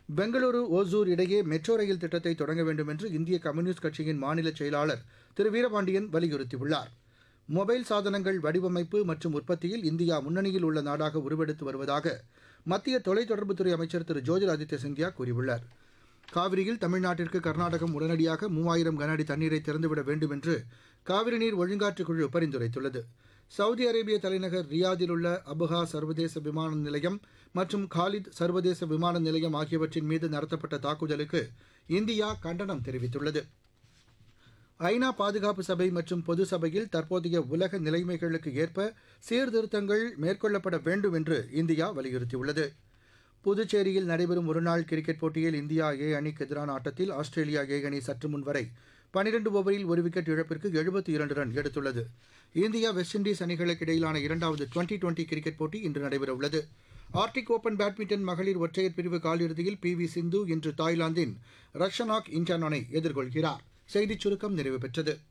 பெங்களூரு ஓசூர் இடையே metro rail திட்டத்தை தொடங்க வேண்டும் என்று இந்திய கம்யூனிஸ்ட் கட்சியின் மாநில செயலாளர் திரு வீரபாண்டியன் வலியுறுத்தியுள்ளார் மொபைல் சாதனங்கள் வடிவமைப்பு மற்றும் உற்பத்தியில் இந்தியா முன்னணியில் உள்ள நாடாக உருவெடுத்து வருவதாக மத்திய தொலைத்தொடர்புத்துறை அமைச்சர் திரு ஜோதிராதித்ய சிந்தியா கூறியுள்ளார் காவிரியில் தமிழ்நாட்டிற்கு கர்நாடகம் உடனடியாக மூவாயிரம் கன அடி தண்ணீரை திறந்துவிட வேண்டும் என்று காவிரி நீர் ஒழுங்காற்றுக் குழு பரிந்துரைத்துள்ளது சவுதி அரேபிய தலைநகர் ரியாதில் உள்ள அபுஹா சர்வதேச விமான நிலையம் மற்றும் காலித் சர்வதேச விமான நிலையம் ஆகியவற்றின் மீது நடத்தப்பட்ட தாக்குதலுக்கு இந்தியா கண்டனம் தெரிவித்துள்ளது ஐநா பாதுகாப்பு சபை மற்றும் பொது சபையில் தற்போதைய உலக நிலைமைகளுக்கு ஏற்ப சீர்திருத்தங்கள் மேற்கொள்ளப்பட வேண்டும் என்று இந்தியா வலியுறுத்தியுள்ளது புதுச்சேரியில் நடைபெறும் ஒருநாள் கிரிக்கெட் போட்டியில் இந்தியா ஏ அணிக்கு எதிரான ஆட்டத்தில் ஆஸ்திரேலியா ஏ அணி சற்று முன் வரை பனிரெண்டு ஓவரில் ஒரு விக்கெட் இழப்பிற்கு எழுபத்தி இரண்டு ரன் எடுத்துள்ளது இந்தியா வெஸ்ட் இண்டீஸ் அணிகளுக்கு இடையிலான இரண்டாவது டுவெண்டி டுவெண்டி கிரிக்கெட் போட்டி இன்று நடைபெறவுள்ளது ஆர்டிக் ஓபன் பேட்மிண்டன் மகளிர் ஒற்றையர் பிரிவு காலிறுதியில் பி வி சிந்து இன்று தாய்லாந்தின் ரக்ஷனாக் இன்டானோனை எதிர்கொள்கிறார் செய்திச் சுருக்கம் நிறைவு பெற்றது